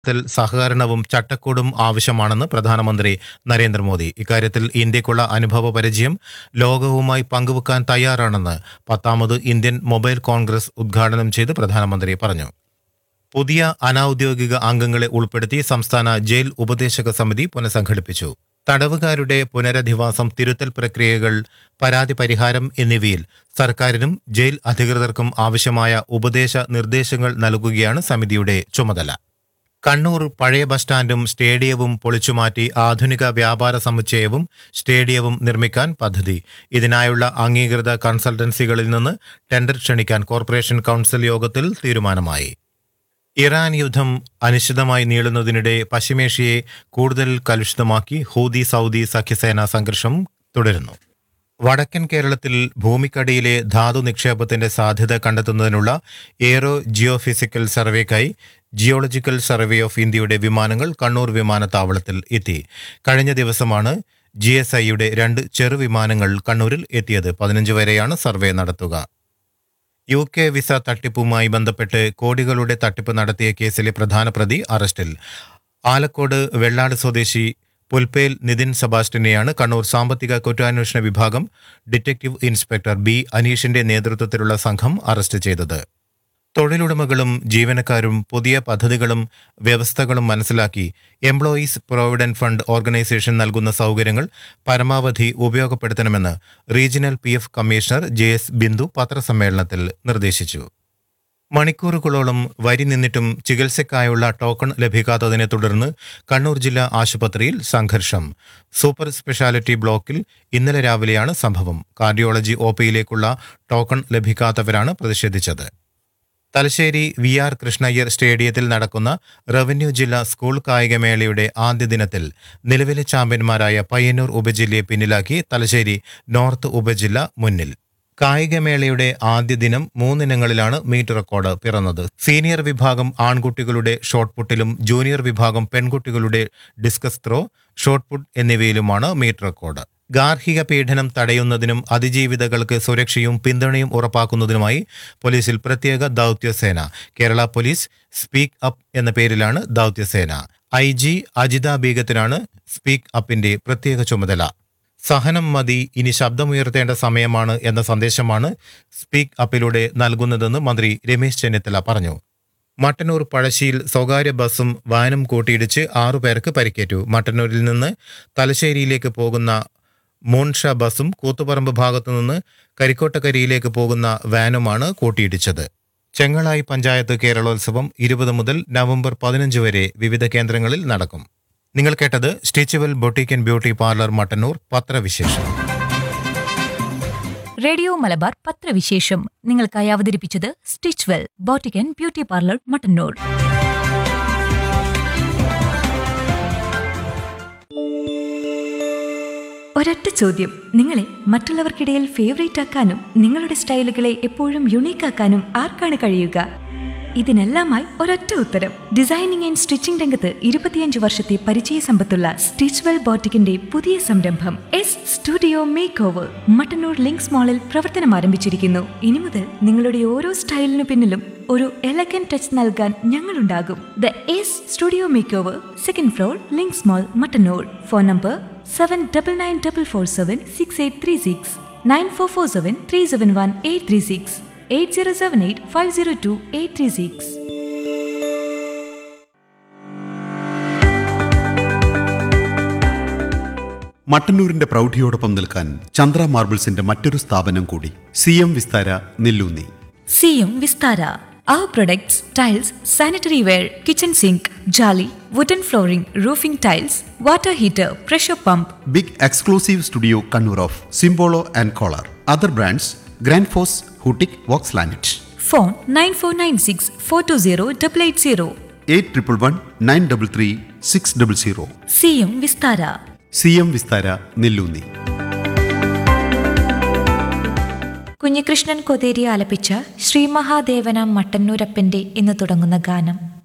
ത്തിൽ സഹകരണവും ചട്ടക്കൂടും ആവശ്യമാണെന്ന് പ്രധാനമന്ത്രി നരേന്ദ്രമോദി ഇക്കാര്യത്തിൽ ഇന്ത്യക്കുള്ള അനുഭവ പരിചയം ലോകവുമായി പങ്കുവെക്കാൻ തയ്യാറാണെന്ന് പത്താമത് ഇന്ത്യൻ മൊബൈൽ കോൺഗ്രസ് ഉദ്ഘാടനം ചെയ്ത് പ്രധാനമന്ത്രി പറഞ്ഞു പുതിയ അനൌദ്യോഗിക അംഗങ്ങളെ ഉൾപ്പെടുത്തി സംസ്ഥാന ജയിൽ ഉപദേശക സമിതി പുനഃസംഘടിപ്പിച്ചു തടവുകാരുടെ പുനരധിവാസം തിരുത്തൽ പ്രക്രിയകൾ പരാതി പരിഹാരം എന്നിവയിൽ സർക്കാരിനും ജയിൽ അധികൃതർക്കും ആവശ്യമായ ഉപദേശ നിർദ്ദേശങ്ങൾ നൽകുകയാണ് സമിതിയുടെ ചുമതല കണ്ണൂർ പഴയ ബസ് സ്റ്റാൻഡും സ്റ്റേഡിയവും പൊളിച്ചുമാറ്റി ആധുനിക വ്യാപാര സമുച്ചയവും സ്റ്റേഡിയവും നിർമ്മിക്കാൻ പദ്ധതി ഇതിനായുള്ള അംഗീകൃത കൺസൾട്ടൻസികളിൽ നിന്ന് ടെൻഡർ ക്ഷണിക്കാൻ കോർപ്പറേഷൻ കൗൺസിൽ യോഗത്തിൽ തീരുമാനമായി ഇറാൻ യുദ്ധം അനിശ്ചിതമായി നീളുന്നതിനിടെ പശ്ചിമേഷ്യയെ കൂടുതൽ കലുഷിതമാക്കി ഹൂതി സൗദി സഖ്യസേന സംഘർഷം തുടരുന്നു വടക്കൻ കേരളത്തിൽ ഭൂമിക്കടിയിലെ ധാതു നിക്ഷേപത്തിന്റെ സാധ്യത കണ്ടെത്തുന്നതിനുള്ള എയറോ ജിയോഫിസിക്കൽ സർവേക്കായി ജിയോളജിക്കൽ സർവേ ഓഫ് ഇന്ത്യയുടെ വിമാനങ്ങൾ കണ്ണൂർ വിമാനത്താവളത്തിൽ എത്തി കഴിഞ്ഞ ദിവസമാണ് ജി എസ് ഐയുടെ രണ്ട് ചെറുവിമാനങ്ങൾ കണ്ണൂരിൽ എത്തിയത് പതിനഞ്ച് വരെയാണ് സർവേ നടത്തുക യു കെ വിസ തട്ടിപ്പുമായി ബന്ധപ്പെട്ട് കോടികളുടെ തട്ടിപ്പ് നടത്തിയ കേസിലെ പ്രധാന പ്രതി അറസ്റ്റിൽ ആലക്കോട് വെള്ളാട് സ്വദേശി പുൽപ്പേൽ നിതിൻ സെബാസ്റ്റ്യനെയാണ് കണ്ണൂർ സാമ്പത്തിക കുറ്റാന്വേഷണ വിഭാഗം ഡിറ്റക്ടീവ് ഇൻസ്പെക്ടർ ബി അനീഷിന്റെ നേതൃത്വത്തിലുള്ള സംഘം അറസ്റ്റ് ചെയ്തത് തൊഴിലുടമകളും ജീവനക്കാരും പുതിയ പദ്ധതികളും വ്യവസ്ഥകളും മനസ്സിലാക്കി എംപ്ലോയീസ് പ്രൊവിഡന്റ് ഫണ്ട് ഓർഗനൈസേഷൻ നൽകുന്ന സൗകര്യങ്ങൾ പരമാവധി ഉപയോഗപ്പെടുത്തണമെന്ന് regional P F commissioner J S Bindu പത്രസമ്മേളനത്തിൽ നിർദ്ദേശിച്ചു മണിക്കൂറുകളോളം വരി നിന്നിട്ടും ചികിത്സയ്ക്കായുള്ള ടോക്കൺ ലഭിക്കാത്തതിനെ തുടർന്ന് കണ്ണൂർ ജില്ലാ ആശുപത്രിയിൽ സംഘർഷം സൂപ്പർ സ്പെഷ്യാലിറ്റി ബ്ലോക്കിൽ ഇന്നലെ രാവിലെയാണ് സംഭവം കാർഡിയോളജി ഒ പിയിലേക്കുള്ള ടോക്കൺ ലഭിക്കാത്തവരാണ് പ്രതിഷേധിച്ചത് തലശ്ശേരി വി ആർ കൃഷ്ണയ്യർ സ്റ്റേഡിയത്തിൽ നടക്കുന്ന റവന്യൂ ജില്ലാ സ്കൂൾ കായികമേളയുടെ ആദ്യ ദിനത്തിൽ നിലവിലെ ചാമ്പ്യന്മാരായ പയ്യന്നൂർ ഉപജില്ലയെ പിന്നിലാക്കി തലശ്ശേരി നോർത്ത് ഉപജില്ല മുന്നിൽ കായികമേളയുടെ ആദ്യ ദിനം മൂന്നിനങ്ങളിലാണ് മീറ്റ് റെക്കോർഡ് പിറന്നത് സീനിയർ വിഭാഗം ആൺകുട്ടികളുടെ ഷോട്ട് പുട്ടിലും ജൂനിയർ വിഭാഗം പെൺകുട്ടികളുടെ ഡിസ്കസ് ത്രോ ഷോട്ട് പുട്ട് എന്നിവയിലുമാണ് മീറ്റ് റെക്കോർഡ് ഗാർഹിക പീഡനം തടയുന്നതിനും അതിജീവിതകൾക്ക് സുരക്ഷയും പിന്തുണയും ഉറപ്പാക്കുന്നതിനുമായി പോലീസിൽ പ്രത്യേക ദൗത്യസേന കേരള പോലീസ് സ്പീക്ക് അപ്പ് എന്ന പേരിലാണ് ദൗത്യസേന ഐ ജി അജിത ബീഗത്തിനാണ് സ്പീക്ക് അപ്പിന്റെ പ്രത്യേക ചുമതല സഹനം മതി ഇനി ശബ്ദമുയർത്തേണ്ട സമയമാണ് എന്ന സന്ദേശമാണ് സ്പീക്ക് അപ്പിലൂടെ നൽകുന്നതെന്ന് മന്ത്രി രമേശ് ചെന്നിത്തല പറഞ്ഞു മട്ടന്നൂർ പഴശ്ശിയിൽ സ്വകാര്യ ബസ്സും വാനും കൂട്ടിയിടിച്ച് ആറുപേർക്ക് പരിക്കേറ്റു മട്ടന്നൂരിൽ നിന്ന് തലശ്ശേരിയിലേക്ക് പോകുന്ന മോൺഷ ബസ്സും കൂത്തുപറമ്പ് ഭാഗത്തു നിന്ന് കരിക്കോട്ടക്കരിയിലേക്ക് പോകുന്ന വാനുമാണ് കൂട്ടിയിടിച്ചത് ചെങ്ങളായി പഞ്ചായത്ത് കേരളോത്സവം ഇരുപത് മുതൽ നവംബർ പതിനഞ്ച് വരെ വിവിധ കേന്ദ്രങ്ങളിൽ നടക്കും നിങ്ങൾ കേട്ടത് Stitchwell boutique and beauty parlour Mattannur പത്രവിശേഷം റേഡിയോ മലബാർ പത്രവിശേഷം നിങ്ങൾക്കായി അവതരിപ്പിച്ചത് Stitchwell boutique and beauty parlour Mattannur ഒരൊറ്റ ചോദ്യം നിങ്ങളെ മറ്റുള്ളവർക്കിടയിൽ ഫേവറേറ്റ് ആക്കാനും നിങ്ങളുടെ സ്റ്റൈലുകളെ എപ്പോഴും യുണീക്ക് ആക്കാനും ആർക്കാണ് കഴിയുക ഇതിനെല്ലാമായി ഒരൊറ്റ ഉത്തരം ഡിസൈനിങ് ആൻഡ് സ്റ്റിച്ചിംഗ് രംഗത്ത് ഇരുപത്തിയഞ്ച് വർഷത്തെ പരിചയ സമ്പത്തുള്ള സ്റ്റിച്ച്വെൽ ബോട്ടിക്കിന്റെ പുതിയ സംരംഭം S studio makeover Mattannur Links മാളിൽ പ്രവർത്തനം ആരംഭിച്ചിരിക്കുന്നു ഇനി മുതൽ നിങ്ങളുടെ ഓരോ സ്റ്റൈലിനു പിന്നിലും ഒരു എലഗൻ ടച്ച് നൽകാൻ ഞങ്ങളുണ്ടാകും the S studio makeover second floor Links Mall Mattannur phone number seven double nine double four seven six eight three six nine four four seven three seven one eight three six eight zero seven eight five zero two eight three six മട്ടന്നൂരിന്റെ പ്രൗഢിയോടൊപ്പം നിൽക്കാൻ ചന്ദ്ര മാർബിൾസിന്റെ മറ്റൊരു സ്ഥാപനം കൂടി C M Vistara Nelloonni സിയും Vistara Our products, tiles, sanitary ware, kitchen sink, jolly, wooden flooring, roofing tiles, water heater, pressure pump, big exclusive studio Kannur of Simpolo and Kohler other brands Grundfos ഹൂട്ടിക് Vox ലാനറ്റ് phone 9496 420 880. Eight triple one nine double three six double zero സിയും Vistara C M Vistara Nelloonni Kunhikrishnan Kotheri ആലപിച്ച ശ്രീ മഹാദേവന മട്ടന്നൂരപ്പന്റെ എന്ന് തുടങ്ങുന്ന ഗാനം